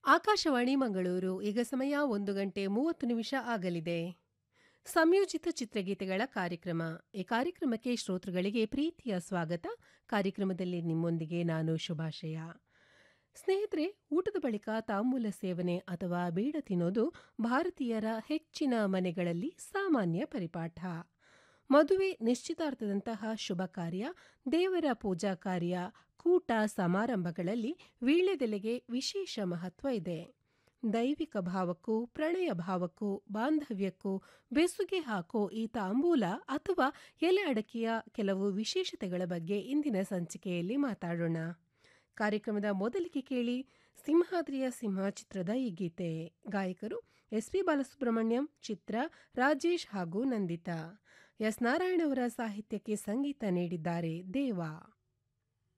ಆಕಾಶವಾಣಿ ಮಂಗಳೂರು ಈಗ ಸಮಯ ಒಂದು ಗಂಟೆ ಮೂವತ್ತು ನಿಮಿಷ ಆಗಲಿದೆ ಸಂಯೋಜಿತ ಚಿತ್ರಗೀತೆಗಳ ಕಾರ್ಯಕ್ರಮ ಈ ಕಾರ್ಯಕ್ರಮಕ್ಕೆ ಶ್ರೋತೃಗಳಿಗೆ ಪ್ರೀತಿಯ ಸ್ವಾಗತ ಕಾರ್ಯಕ್ರಮದಲ್ಲಿ ನಿಮ್ಮೊಂದಿಗೆ ನಾನು ಶುಭಾಶಯ ಸ್ನೇಹಿತರೆ ಊಟದ ಬಳಿಕ ತಾಂಬೂಲ ಸೇವನೆ ಅಥವಾ ಬೀಡ ತಿನ್ನೋದು ಭಾರತೀಯರ ಹೆಚ್ಚಿನ ಮನೆಗಳಲ್ಲಿ ಸಾಮಾನ್ಯ ಪರಿಪಾಠ ಮದುವೆ ನಿಶ್ಚಿತಾರ್ಥದಂತಹ ಶುಭ ಕಾರ್ಯ ದೇವರ ಪೂಜಾ ಕಾರ್ಯ ಕೂಟ ಸಮಾರಂಭಗಳಲ್ಲಿ ವೀಳ್ಯದೆಲೆಗೆ ವಿಶೇಷ ಮಹತ್ವ ಇದೆ ದೈವಿಕ ಭಾವಕ್ಕೂ ಪ್ರಣಯ ಭಾವಕ್ಕೂ ಬಾಂಧವ್ಯಕ್ಕೂ ಬೆಸುಗೆ ಹಾಕೋ ಈ ತಾಂಬೂಲ ಅಥವಾ ಎಲೆ ಅಡಕೆಯ ಕೆಲವು ವಿಶೇಷತೆಗಳ ಬಗ್ಗೆ ಇಂದಿನ ಸಂಚಿಕೆಯಲ್ಲಿ ಮಾತಾಡೋಣ ಕಾರ್ಯಕ್ರಮದ ಮೊದಲಿಗೆ ಕೇಳಿ ಸಿಂಹಾದ್ರಿಯ ಸಿಂಹ ಚಿತ್ರದ ಈ ಗೀತೆ ಗಾಯಕರು ಎಸ್ ಪಿ ಬಾಲಸುಬ್ರಹ್ಮಣ್ಯಂ ಚಿತ್ರ ರಾಜೇಶ್ ಹಾಗೂ ನಂದಿತಾ ಎಸ್ ನಾರಾಯಣ್ ಅವರ ಸಾಹಿತ್ಯಕ್ಕೆ ಸಂಗೀತ ನೀಡಿದ್ದಾರೆ ದೇವಾ